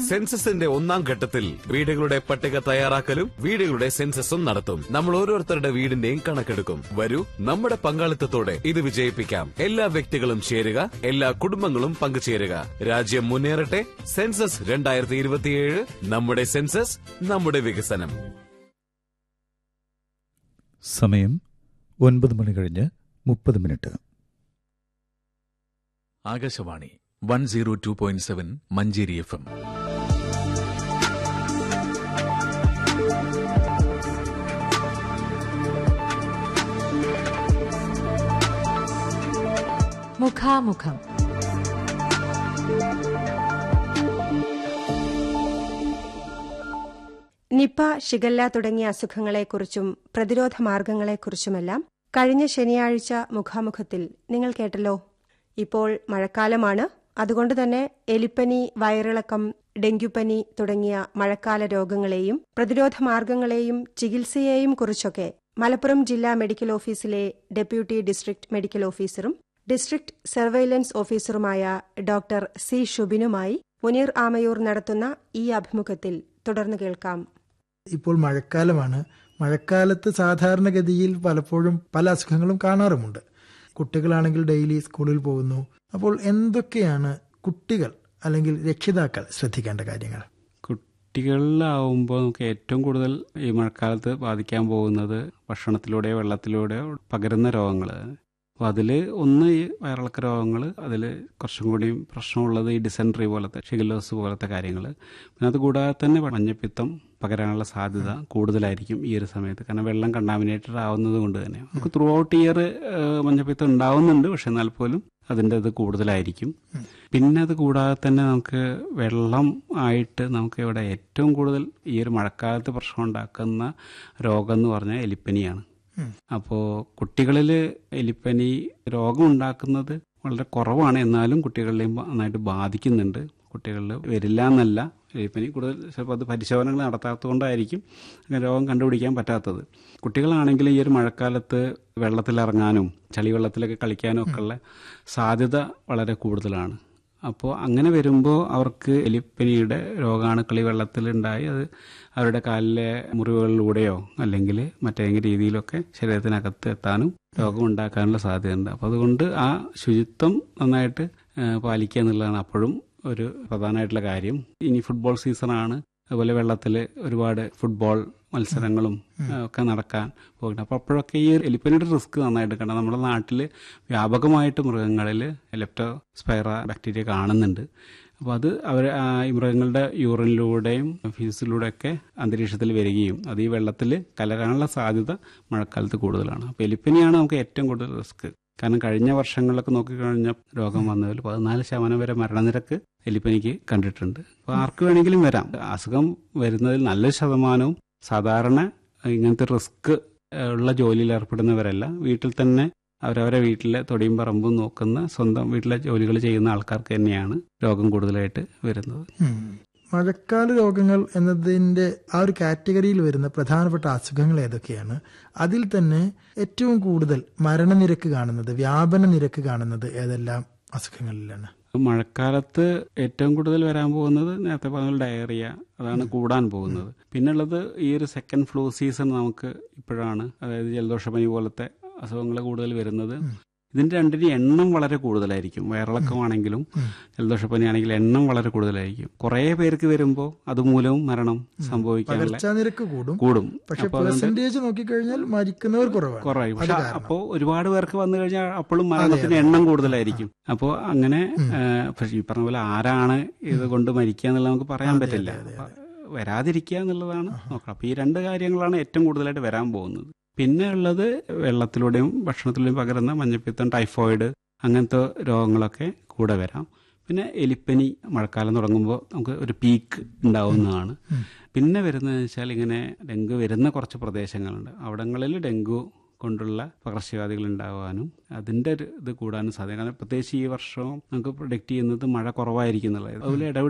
സെൻസസിന്റെ ഒന്നാം ഘട്ടത്തിൽ വീടുകളുടെ പട്ടിക തയ്യാറാക്കലും വീടുകളുടെ സെൻസസും നടത്തും നമ്മൾ ഓരോരുത്തരുടെ വീടിന്റെയും കണക്കെടുക്കും വരൂ നമ്മുടെ പങ്കാളിത്തത്തോടെ ഇത് വിജയിപ്പിക്കാം എല്ലാ വ്യക്തികളും ചേരുക എല്ലാ കുടുംബങ്ങളും പങ്കുചേരുക രാജ്യം മുന്നേറട്ടെ സെൻസസ് രണ്ടായിരത്തി ഇരുപത്തിയേഴ് നമ്മുടെ സെൻസസ് നമ്മുടെ വികസനം സമയം ഒൻപത് മണി കഴിഞ്ഞ് മുപ്പത് minute Akashvani one zero two point seven Manjeri F M മുഖാമുഖം നിപ ഷിഗല്ല തുടങ്ങിയ അസുഖങ്ങളെക്കുറിച്ചും പ്രതിരോധ മാർഗങ്ങളെക്കുറിച്ചുമെല്ലാം കഴിഞ്ഞ ശനിയാഴ്ച മുഖാമുഖത്തിൽ നിങ്ങൾ കേട്ടല്ലോ ഇപ്പോൾ മഴക്കാലമാണ് അതുകൊണ്ട് തന്നെ എലിപ്പനി വയറിളക്കം ഡെങ്കുപ്പനി തുടങ്ങിയ മഴക്കാല രോഗങ്ങളെയും പ്രതിരോധ മാർഗങ്ങളെയും ചികിത്സയെയും കുറിച്ചൊക്കെ മലപ്പുറം ജില്ലാ മെഡിക്കൽ ഓഫീസിലെ ഡെപ്യൂട്ടി ഡിസ്ട്രിക്ട് മെഡിക്കൽ ഓഫീസറും ഡിസ്ട്രിക്ട് സർവൈലൻസ് ഓഫീസറുമായ ഡോക്ടർ സി ഷുബിനുമായി മുനീർ ആമയൂർ നടത്തുന്ന ഈ അഭിമുഖത്തിൽ തുടർന്ന് കേൾക്കാം ഇപ്പോൾ മഴക്കാലമാണ് മഴക്കാലത്ത് സാധാരണഗതിയിൽ പലപ്പോഴും പല അസുഖങ്ങളും കാണാറുമുണ്ട് കുട്ടികളാണെങ്കിൽ ഡെയിലി സ്കൂളിൽ പോകുന്നു അപ്പോൾ എന്തൊക്കെയാണ് കുട്ടികൾ അല്ലെങ്കിൽ രക്ഷിതാക്കൾ ശ്രദ്ധിക്കേണ്ട കാര്യങ്ങൾ കുട്ടികളിലാവുമ്പോൾ നമുക്ക് ഏറ്റവും കൂടുതൽ ഈ മഴക്കാലത്ത് ബാധിക്കാൻ പോകുന്നത് ഭക്ഷണത്തിലൂടെയോ വെള്ളത്തിലൂടെയോ പകരുന്ന രോഗങ്ങൾ അപ്പോൾ അതിൽ ഒന്ന് ഈ വയറിളക്ക രോഗങ്ങൾ അതിൽ കുറച്ചും കൂടി പ്രശ്നമുള്ളത് ഈ ഡിസെൻട്രി പോലത്തെ ഷിഗലോസ് പോലത്തെ കാര്യങ്ങൾ പിന്നെ അത് കൂടാതെ തന്നെ മഞ്ഞപ്പിത്തം പകരാനുള്ള സാധ്യത കൂടുതലായിരിക്കും ഈ ഒരു സമയത്ത് കാരണം വെള്ളം കണ്ടാമിനേറ്റഡ് ആവുന്നത് കൊണ്ട് തന്നെ നമുക്ക് ത്രൂ ഔട്ട് ഇയർ മഞ്ഞപ്പിത്തം ഉണ്ടാവുന്നുണ്ട് പക്ഷെ എന്നാൽ പോലും അതിൻ്റെ ഇത് കൂടുതലായിരിക്കും പിന്നെ അത് കൂടാതെ തന്നെ നമുക്ക് വെള്ളം ആയിട്ട് നമുക്ക് ഇവിടെ ഏറ്റവും കൂടുതൽ ഈ ഒരു മഴക്കാലത്ത് പ്രശ്നം ഉണ്ടാക്കുന്ന രോഗം എന്ന് പറഞ്ഞാൽ എലിപ്പനിയാണ് അപ്പോൾ കുട്ടികളിൽ എലിപ്പനി രോഗം ഉണ്ടാക്കുന്നത് വളരെ കുറവാണ് എന്നാലും കുട്ടികളിലെയും നന്നായിട്ട് ബാധിക്കുന്നുണ്ട് കുട്ടികളിൽ വരില്ല എന്നല്ല എലിപ്പനി കൂടുതൽ ചിലപ്പോൾ അത് പരിശോധനകൾ നടത്താത്തതുകൊണ്ടായിരിക്കും അങ്ങനെ രോഗം കണ്ടുപിടിക്കാൻ പറ്റാത്തത് കുട്ടികളാണെങ്കിൽ ഈ ഒരു മഴക്കാലത്ത് വെള്ളത്തിലിറങ്ങാനും ചളിവെള്ളത്തിലൊക്കെ കളിക്കാനും ഒക്കെ ഉള്ള സാധ്യത വളരെ കൂടുതലാണ് അപ്പോൾ അങ്ങനെ വരുമ്പോൾ അവർക്ക് എലിപ്പനിയുടെ രോഗാണുക്കൾ ഈ വെള്ളത്തിലുണ്ടായി അത് അവരുടെ കാലിലെ മുറിവുകളിലൂടെയോ അല്ലെങ്കിൽ മറ്റേതെങ്കിലും രീതിയിലൊക്കെ ശരീരത്തിനകത്ത് എത്താനും രോഗം ഉണ്ടാക്കാനുള്ള സാധ്യതയുണ്ട് അപ്പോൾ അതുകൊണ്ട് ആ ശുചിത്വം നന്നായിട്ട് പാലിക്കുക എന്നുള്ളതാണ് അപ്പോഴും ഒരു പ്രധാനമായിട്ടുള്ള കാര്യം ഇനി ഫുട്ബോൾ സീസണാണ് അതുപോലെ വെള്ളത്തിൽ ഒരുപാട് ഫുട്ബോൾ മത്സരങ്ങളും ഒക്കെ നടക്കാൻ പോകുന്നത് അപ്പോൾ അപ്പോഴൊക്കെ ഈ എലിപ്പനിയുടെ റിസ്ക് നന്നായിട്ട് കാരണം നമ്മുടെ നാട്ടിൽ വ്യാപകമായിട്ട് മൃഗങ്ങളിൽ ലെപ്റ്റോ സ്പൈറ ബാക്ടീരിയ കാണുന്നുണ്ട് അപ്പോൾ അത് അവർ ഈ മൃഗങ്ങളുടെ യൂറിനിലൂടെയും ഫീസിലൂടെയൊക്കെ അന്തരീക്ഷത്തിൽ വരികയും അത് ഈ വെള്ളത്തിൽ കലരാനുള്ള സാധ്യത മഴക്കാലത്ത് കൂടുതലാണ് അപ്പോൾ എലിപ്പനിയാണ് നമുക്ക് ഏറ്റവും കൂടുതൽ റിസ്ക് കാരണം കഴിഞ്ഞ വർഷങ്ങളിലൊക്കെ നോക്കിക്കഴിഞ്ഞ രോഗം വന്നതിൽ പതിനാല് ശതമാനം വരെ മരണനിരക്ക് എലിപ്പനിക്ക് കണ്ടിട്ടുണ്ട് അപ്പോൾ ആർക്ക് വേണമെങ്കിലും വരാം അസുഖം വരുന്നതിൽ നല്ലൊരു ശതമാനവും സാധാരണ ഇങ്ങനത്തെ റിസ്ക് ഉള്ള ജോലിയിൽ ഏർപ്പെടുന്നവരല്ല വീട്ടിൽ തന്നെ അവരവരെ വീട്ടിലെ തൊടിയും പറമ്പും നോക്കുന്ന സ്വന്തം വീട്ടിലെ ജോലികൾ ചെയ്യുന്ന ആൾക്കാർക്ക് തന്നെയാണ് രോഗം കൂടുതലായിട്ട് വരുന്നത് മഴക്കാല രോഗങ്ങൾ എന്നതിന്റെ ആ ഒരു കാറ്റഗറിയിൽ വരുന്ന പ്രധാനപ്പെട്ട അസുഖങ്ങൾ ഏതൊക്കെയാണ് അതിൽ തന്നെ ഏറ്റവും കൂടുതൽ മരണനിരക്ക് കാണുന്നത് വ്യാപന നിരക്ക് കാണുന്നത് ഏതെല്ലാം അസുഖങ്ങളിലാണ് മഴക്കാലത്ത് ഏറ്റവും കൂടുതൽ വരാൻ പോകുന്നത് നേരത്തെ പറഞ്ഞ ഡയറിയ അതാണ് കൂടാൻ പോകുന്നത് പിന്നുള്ളത് ഈ ഒരു സെക്കൻഡ് ഫ്ലൂ സീസൺ നമുക്ക് ഇപ്പോഴാണ് അതായത് ജലദോഷപ്പനി പോലത്തെ അസുഖങ്ങൾ കൂടുതൽ വരുന്നത് ഇതിന്റെ രണ്ടിന് എണ്ണം വളരെ കൂടുതലായിരിക്കും വയറിളക്കമാണെങ്കിലും ജലദോഷപ്പനി ആണെങ്കിലും എണ്ണം വളരെ കൂടുതലായിരിക്കും കുറെ പേർക്ക് വരുമ്പോൾ അതുമൂലവും മരണം സംഭവിക്കാനുള്ള നിരക്ക് കൂടും കൂടും പക്ഷെ പെർസെന്റേജ് നോക്കിക്കഴിഞ്ഞാൽ മരിക്കുന്നവർ കുറവാണ് കുറവായി പക്ഷെ അപ്പോൾ ഒരുപാട് പേർക്ക് വന്നു കഴിഞ്ഞാൽ അപ്പോഴും മരണത്തിന്റെ എണ്ണം കൂടുതലായിരിക്കും അപ്പോൾ അങ്ങനെ പക്ഷെ ഈ പറഞ്ഞ പോലെ ആരാണ് ഇത് കൊണ്ട് മരിക്കുക എന്നുള്ളത് നമുക്ക് പറയാൻ പറ്റില്ല വരാതിരിക്കുക എന്നുള്ളതാണ് നോക്കണം അപ്പൊ ഈ രണ്ട് കാര്യങ്ങളാണ് ഏറ്റവും കൂടുതലായിട്ട് വരാൻ പോകുന്നത് പിന്നെ ഉള്ളത് വെള്ളത്തിലൂടെയും ഭക്ഷണത്തിലൂടെയും പകരുന്ന മഞ്ഞപ്പിത്തം ടൈഫോയിഡ് അങ്ങനത്തെ രോഗങ്ങളൊക്കെ കൂടെ വരാം പിന്നെ എലിപ്പനി മഴക്കാലം തുടങ്ങുമ്പോൾ നമുക്ക് ഒരു പീക്ക് ഉണ്ടാവുന്നതാണ് പിന്നെ വരുന്നതെന്ന് വെച്ചാൽ ഇങ്ങനെ ഡെങ്കു വരുന്ന കുറച്ച് പ്രദേശങ്ങളുണ്ട് അവിടങ്ങളിൽ ഡെങ്കു കൊണ്ടുള്ള പകർച്ചവ്യാധികൾ ഉണ്ടാകാനും അതിൻ്റെ ഒരു ഇത് കൂടാനും സാധ്യത കാരണം പ്രത്യേകിച്ച് ഈ വർഷവും നമുക്ക് പ്രൊഡിക്റ്റ് ചെയ്യുന്നത് മഴ കുറവായിരിക്കും എന്നുള്ളത് അതുപോലെ ഇടവിട്ട്